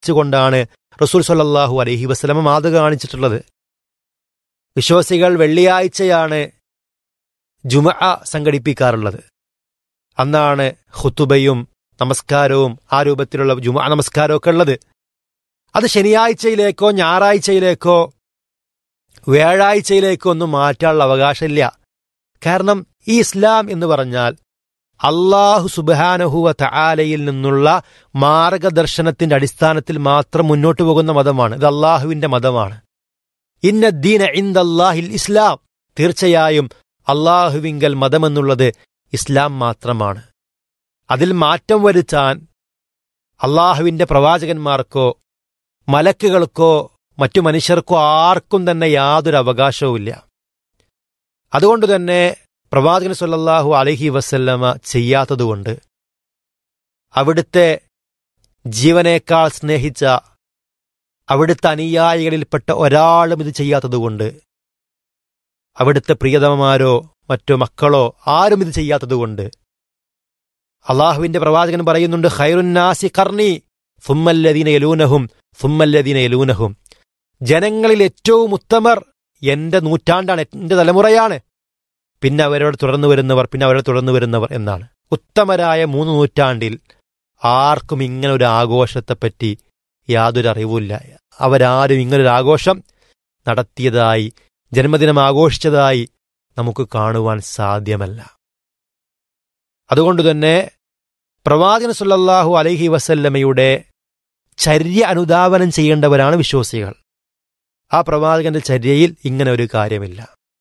വെച്ചുകൊണ്ടാണ് റസൂൽ സല്ലല്ലാഹു അലൈഹി വസല്ലമ മാതൃക കാണിച്ചിട്ടുള്ളത് വിശ്വാസികൾ വെള്ളിയാഴ്ചയാണ് ജുമ സംഘടിപ്പിക്കാറുള്ളത് അന്നാണ് ഖുത്തുബയും നമസ്കാരവും ആ രൂപത്തിലുള്ള ജുമ നമസ്കാരമൊക്കെ ഉള്ളത് അത് ശനിയാഴ്ചയിലേക്കോ ഞായറാഴ്ചയിലേക്കോ വ്യാഴാഴ്ചയിലേക്കോ ഒന്നും മാറ്റാനുള്ള അവകാശമില്ല കാരണം ഈ ഇസ്ലാം എന്ന് പറഞ്ഞാൽ അള്ളാഹു സുബാനഹുവ തആലയിൽ നിന്നുള്ള മാർഗദർശനത്തിന്റെ അടിസ്ഥാനത്തിൽ മാത്രം മുന്നോട്ട് പോകുന്ന മതമാണ് ഇത് അള്ളാഹുവിന്റെ മതമാണ് ഇന്ന ദീന ഇന്ദല്ലാഹിൽ ഇസ്ലാം തീർച്ചയായും അള്ളാഹുവിങ്കൽ മതമെന്നുള്ളത് ഇസ്ലാം മാത്രമാണ് അതിൽ മാറ്റം വരുത്താൻ അള്ളാഹുവിന്റെ പ്രവാചകന്മാർക്കോ മലക്കുകൾക്കോ മറ്റു മനുഷ്യർക്കോ ആർക്കും തന്നെ യാതൊരു അവകാശവുമില്ല അതുകൊണ്ട് തന്നെ പ്രവാചകൻ സല്ലല്ലാഹു അലൈഹി വസല്ലമ ചെയ്യാത്തതുകൊണ്ട് അവിടുത്തെ ജീവനേക്കാൾ സ്നേഹിച്ച അവിടുത്തെ അനുയായികളിൽപ്പെട്ട ഒരാളും ഇത് ചെയ്യാത്തതുകൊണ്ട് അവിടുത്തെ പ്രിയതമമാരോ മറ്റോ മക്കളോ ആരും ഇത് ചെയ്യാത്തതുകൊണ്ട് അള്ളാഹുവിന്റെ പ്രവാചകൻ പറയുന്നുണ്ട് ഖൈറുന്നാസി കർണി ഫുമ്മല്ലദീന യലൂനഹും ഫുമ്മല്ലദീന യലൂനഹും ജനങ്ങളിൽ ഏറ്റവും ഉത്തമർ എന്റെ നൂറ്റാണ്ടാണ് എന്റെ തലമുറയാണ് പിന്നെ അവരോട് തുടർന്നു വരുന്നവർ പിന്നെ അവരോട് തുടർന്നു വരുന്നവർ എന്നാണ് ഉത്തമരായ മൂന്ന് നൂറ്റാണ്ടിൽ ആർക്കും ഇങ്ങനെ ഒരു ആഘോഷത്തെപ്പറ്റി യാതൊരു അറിവുമില്ല അവരാരും ഇങ്ങനൊരു ആഘോഷം നടത്തിയതായി ജന്മദിനം ആഘോഷിച്ചതായി നമുക്ക് കാണുവാൻ സാധ്യമല്ല അതുകൊണ്ട് തന്നെ പ്രവാചകൻ സുല്ലല്ലാഹു അലൈഹി വസല്ലമയുടെ ചര്യ അനുധാവനം ചെയ്യേണ്ടവരാണ് വിശ്വാസികൾ ആ പ്രവാചകന്റെ ചര്യയിൽ ഇങ്ങനെ ഒരു കാര്യമില്ല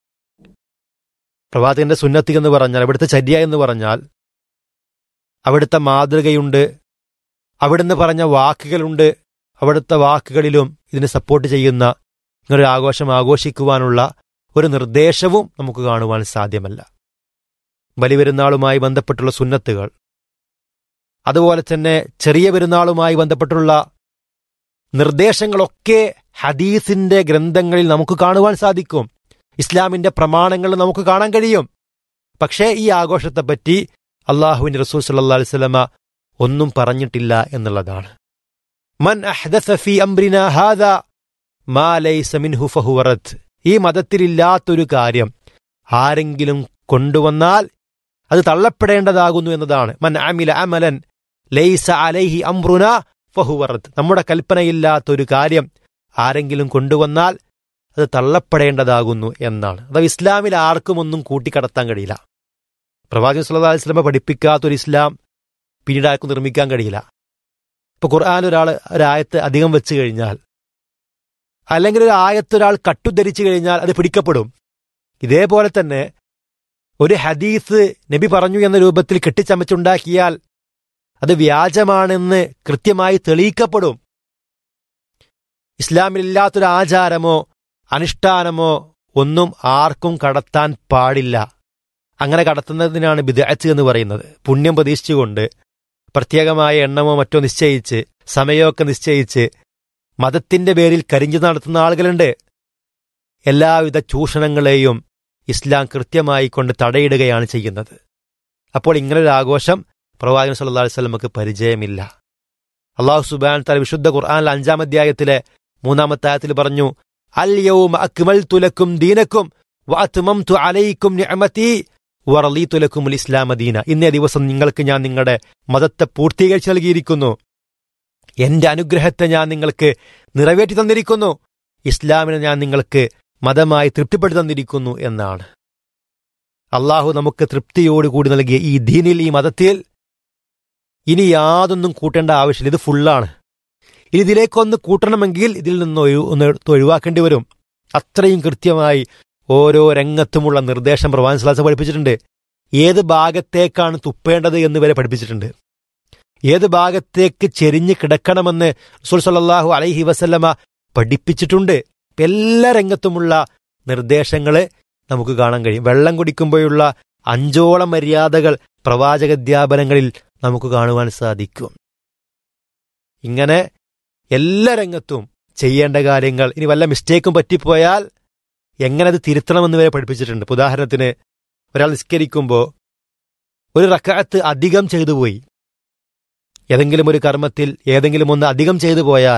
പ്രവാചകന്റെ സുന്നത്തി എന്ന് പറഞ്ഞാൽ അവിടുത്തെ ചര്യ എന്ന് പറഞ്ഞാൽ അവിടുത്തെ മാതൃകയുണ്ട് അവിടുന്ന് പറഞ്ഞ വാക്കുകളുണ്ട് അവിടുത്തെ വാക്കുകളിലും ഇതിനെ സപ്പോർട്ട് ചെയ്യുന്ന ഇങ്ങനൊരു ആഘോഷം ആഘോഷിക്കുവാനുള്ള ഒരു നിർദ്ദേശവും നമുക്ക് കാണുവാൻ സാധ്യമല്ല ബലിപെരുന്നാളുമായി ബന്ധപ്പെട്ടുള്ള സുന്നത്തുകൾ അതുപോലെ തന്നെ ചെറിയ പെരുന്നാളുമായി ബന്ധപ്പെട്ടുള്ള നിർദ്ദേശങ്ങളൊക്കെ ഹദീസിന്റെ ഗ്രന്ഥങ്ങളിൽ നമുക്ക് കാണുവാൻ സാധിക്കും ഇസ്ലാമിന്റെ പ്രമാണങ്ങൾ നമുക്ക് കാണാൻ കഴിയും പക്ഷേ ഈ ആഘോഷത്തെപ്പറ്റി അള്ളാഹുവിന്റെ റസൂൽ സല്ലാ അലിസ്ലമ ഒന്നും പറഞ്ഞിട്ടില്ല എന്നുള്ളതാണ് മൻ അഹ്ദസ ഫീ അംറിന ഹാദ മാ ലൈസ മിൻഹു ഫഹുവ റദ്ദ്. ഈ മതത്തിലില്ലാത്തൊരു കാര്യം ആരെങ്കിലും കൊണ്ടുവന്നാൽ അത് തള്ളപ്പെടേണ്ടതാകുന്നു എന്നതാണ് മൻ അമില അമലൻ ലൈസ അലൈഹി അംറുന ഫഹുവ റദ്ദ്. നമ്മുടെ കൽപ്പനയില്ലാത്തൊരു കാര്യം ആരെങ്കിലും കൊണ്ടുവന്നാൽ അത് തള്ളപ്പെടേണ്ടതാകുന്നു എന്നാണ് അഥവാ ഇസ്ലാമിൽ ആർക്കും ഒന്നും കൂട്ടിക്കടത്താൻ കഴിയില്ല പ്രവാചകൻ സല്ലല്ലാഹു അലൈഹി വസല്ലമ പഠിപ്പിക്കാത്തൊരു ഇസ്ലാം പിന്നീട് ആർക്കും നിർമ്മിക്കാൻ കഴിയില്ല ഇപ്പൊ ഖുർആൻ ഒരാൾ ഒരായത്ത് അധികം വെച്ച് കഴിഞ്ഞാൽ അല്ലെങ്കിൽ ഒരു ആയത്ത് ഒരാൾ കട്ടുധരിച്ചു കഴിഞ്ഞാൽ അത് പിടിക്കപ്പെടും ഇതേപോലെ തന്നെ ഒരു ഹദീസ് നബി പറഞ്ഞു എന്ന രൂപത്തിൽ കെട്ടിച്ചമച്ചുണ്ടാക്കിയാൽ അത് വ്യാജമാണെന്ന് കൃത്യമായി തെളിയിക്കപ്പെടും ഇസ്ലാമിലില്ലാത്തൊരു ആചാരമോ അനുഷ്ഠാനമോ ഒന്നും ആർക്കും കടത്താൻ പാടില്ല അങ്ങനെ കടത്തുന്നതിനാണ് ബിദഅത്ത് എന്ന് പറയുന്നത് പുണ്യം പ്രതീക്ഷിച്ചുകൊണ്ട് പ്രത്യേകമായ എണ്ണമോ മറ്റോ നിശ്ചയിച്ച് സമയമൊക്കെ നിശ്ചയിച്ച് മതത്തിന്റെ പേരിൽ കരിഞ്ചു നടത്തുന്ന ആളുകളുണ്ട് എല്ലാവിധ ചൂഷണങ്ങളെയും ഇസ്ലാം കൃത്യമായി കൊണ്ട് തടയിടുകയാണ് ചെയ്യുന്നത് അപ്പോൾ ഇങ്ങനൊരു ആഘോഷം പ്രവാചകൻ സല്ലല്ലാഹു അലൈഹി വസല്ലമക്ക് പരിചയമില്ല അള്ളാഹു സുബാൻ തല വിശുദ്ധ ഖുർആനിലെ അഞ്ചാം അധ്യായത്തിലെ മൂന്നാമത്തെ ആയത്തിൽ പറഞ്ഞു അൽ യൗമ അക്മൽതു ലക്കും ദീനക്കും വഅത്മംതു അലൈക്കും നിഅമതി വറളീതു ലക്കുമുൽ ഇസ്ലാമ ദീന ഇന്നേ ദിവസം നിങ്ങൾക്ക് ഞാൻ നിങ്ങളുടെ മതത്തെ പൂർത്തീകരിച്ച് നൽകിയിരിക്കുന്നു എന്റെ അനുഗ്രഹത്തെ ഞാൻ നിങ്ങൾക്ക് നിറവേറ്റി തന്നിരിക്കുന്നു ഇസ്ലാമിനെ ഞാൻ നിങ്ങൾക്ക് മതമായി തൃപ്തിപ്പെടുത്തി തന്നിരിക്കുന്നു എന്നാണ് അള്ളാഹു നമുക്ക് തൃപ്തിയോടുകൂടി നൽകിയ ഈ ദീനിൽ ഈ മതത്തിൽ ഇനി യാതൊന്നും കൂട്ടേണ്ട ആവശ്യമില്ല ഇത് ഫുള്ളാണ് ഇനി ഇതിലേക്കൊന്ന് കൂട്ടണമെങ്കിൽ ഇതിൽ നിന്ന് ഒഴി- ഒന്ന് എടുത്ത് ഒഴിവാക്കേണ്ടി വരും അത്രയും കൃത്യമായി ഓരോ രംഗത്തുമുള്ള നിർദ്ദേശം പ്രവാൻ സ്ലാസ പഠിപ്പിച്ചിട്ടുണ്ട് ഏത് ഭാഗത്തേക്കാണ് തുപ്പേണ്ടത് എന്ന് വരെ പഠിപ്പിച്ചിട്ടുണ്ട് ഏത് ഭാഗത്തേക്ക് ചെരിഞ്ഞ് കിടക്കണമെന്ന് റസൂൽ സല്ലല്ലാഹു അലൈഹി വസല്ലമ പഠിപ്പിച്ചിട്ടുണ്ട് എല്ലാ രംഗത്തുമുള്ള നിർദ്ദേശങ്ങള് നമുക്ക് കാണാൻ കഴിയും വെള്ളം കുടിക്കുമ്പോഴുള്ള അഞ്ചോളം മര്യാദകൾ പ്രവാചകധ്യാപനങ്ങളിൽ നമുക്ക് കാണുവാൻ സാധിക്കും ഇങ്ങനെ എല്ലാ രംഗത്തും ചെയ്യേണ്ട കാര്യങ്ങൾ ഇനി വല്ല മിസ്റ്റേക്കും പറ്റിപ്പോയാൽ എങ്ങനെ അത് തിരുത്തണമെന്ന് വരെ പഠിപ്പിച്ചിട്ടുണ്ട് ഇപ്പൊ ഉദാഹരണത്തിന് ഒരാൾ നിസ്കരിക്കുമ്പോൾ ഒരു റക്കാത്ത് അധികം ചെയ്തു പോയി ഏതെങ്കിലും ഒരു കർമ്മത്തിൽ ഏതെങ്കിലും ഒന്ന് അധികം ചെയ്തു പോയാൽ